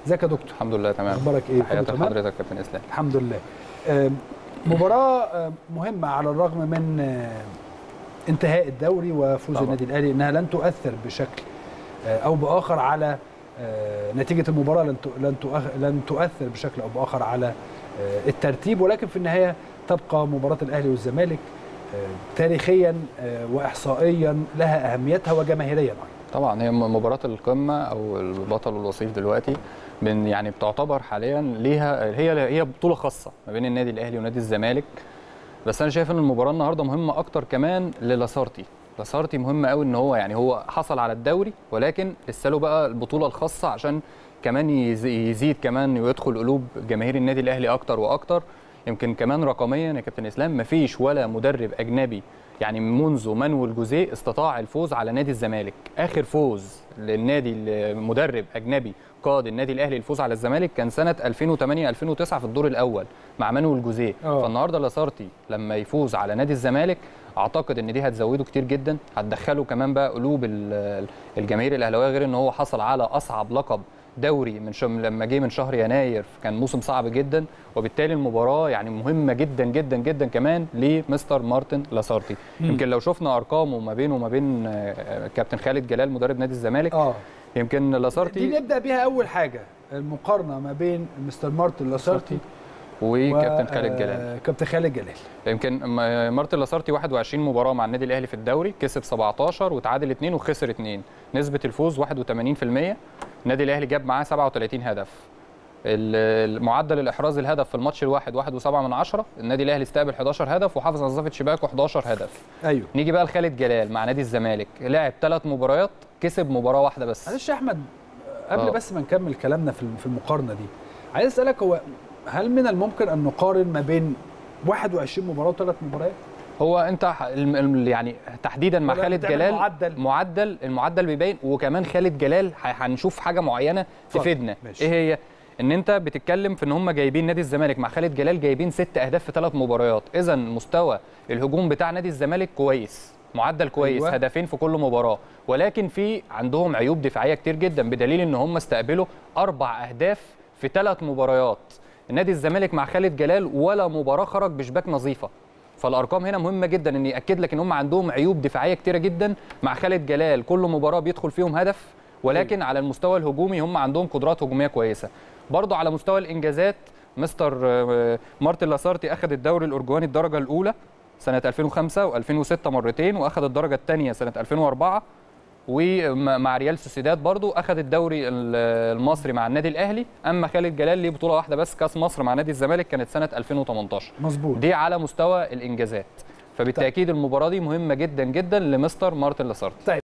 ازيك يا دكتور الحمد لله تمام اخبارك ايه كله حياتك تمام حضرتك كابتن اسلام الحمد لله آم، مباراه آم، مهمه على الرغم من آم، انتهاء الدوري وفوز طبعا. النادي الاهلي انها لن تؤثر بشكل آه، او باخر على آه، نتيجه المباراه لن ت- لن تؤخ- لن تؤثر بشكل او باخر على آه، الترتيب ولكن في النهايه تبقى مباراه الاهلي والزمالك آه، تاريخيا آه، واحصائيا لها اهميتها وجماهيريا ايضا طبعا هي مباراه القمه او البطل والوصيف دلوقتي من يعني بتعتبر حاليا ليها هي هي بطوله خاصه ما بين النادي الاهلي ونادي الزمالك بس انا شايف ان المباراه النهارده مهمه اكتر كمان للاسارتي لاسارتي مهم قوي ان هو يعني هو حصل على الدوري ولكن لسه له بقى البطوله الخاصه عشان كمان يز- يزيد كمان ويدخل قلوب جماهير النادي الاهلي اكتر واكتر يمكن كمان رقميا يا كابتن اسلام مفيش ولا مدرب اجنبي يعني منذ مانويل جوزيه استطاع الفوز على نادي الزمالك اخر فوز للنادي المدرب اجنبي قاد النادي الاهلي الفوز على الزمالك كان سنه 2008 2009 في الدور الاول مع مانويل جوزيه آه. فالنهارده لاسارتي لما يفوز على نادي الزمالك اعتقد ان دي هتزوده كتير جدا هتدخله كمان بقى قلوب ال- الجماهير الاهلاويه غير ان هو حصل على اصعب لقب دوري من شم لما جه من شهر يناير كان موسم صعب جدا وبالتالي المباراه يعني مهمه جدا جدا جدا كمان لمستر مارتن لاسارتي يمكن لو شفنا ارقامه ما بينه وما بين آه، كابتن خالد جلال مدرب نادي الزمالك اه يمكن دي لاسارتي نبدا بيها اول حاجه المقارنه ما بين مستر مارتن لاسارتي وكابتن و- خالد جلال آه، كابتن خالد جلال يمكن م- مارتن لاسارتي 21 مباراه مع النادي الاهلي في الدوري كسب 17 وتعادل 2 وخسر 2 نسبه الفوز 81% النادي الاهلي جاب معاه 37 هدف ال- المعدل الاحراز الهدف في الماتش الواحد 1.7 من عشرة النادي الاهلي استقبل 11 هدف وحافظ على نظافه شباكه 11 هدف ايوه نيجي بقى لخالد جلال مع نادي الزمالك لعب ثلاث مباريات كسب مباراه واحده بس معلش يا احمد قبل آه. بس ما نكمل كلامنا في في المقارنه دي عايز اسالك هو هل من الممكن ان نقارن ما بين 21 مباراه وثلاث مباريات؟ هو انت ح- الم- الم- يعني تحديدا مع ولا خالد بتعمل جلال معدل؟ معدل المعدل بيبين وكمان خالد جلال ح- هنشوف حاجه معينه اتفضل. تفيدنا ماشي. ايه هي ان انت بتتكلم في ان هم جايبين نادي الزمالك مع خالد جلال جايبين ست اهداف في ثلاث مباريات اذا مستوى الهجوم بتاع نادي الزمالك كويس معدل كويس أيوة. أيوة. هدفين في كل مباراه ولكن في عندهم عيوب دفاعيه كتير جدا بدليل ان هم استقبلوا اربع اهداف في ثلاث مباريات النادي الزمالك مع خالد جلال ولا مباراه خرج بشباك نظيفه فالارقام هنا مهمه جدا ان ياكد لك ان هم عندهم عيوب دفاعيه كتيره جدا مع خالد جلال كل مباراه بيدخل فيهم هدف ولكن على المستوى الهجومي هم عندهم قدرات هجوميه كويسه برضو على مستوى الانجازات مستر آه، مارتن لاسارتي اخذ الدوري الارجواني الدرجه الاولى سنه 2005 و2006 مرتين واخذ الدرجه الثانيه سنه 2004 ومع ريال سوسيداد برضو اخذ الدوري ال- المصري مع النادي الاهلي اما خالد جلال ليه بطوله واحده بس كاس مصر مع نادي الزمالك كانت سنه 2018 مظبوط دي على مستوى الانجازات فبالتاكيد المباراه دي مهمه جدا جدا لمستر مارتن لاسارتي طيب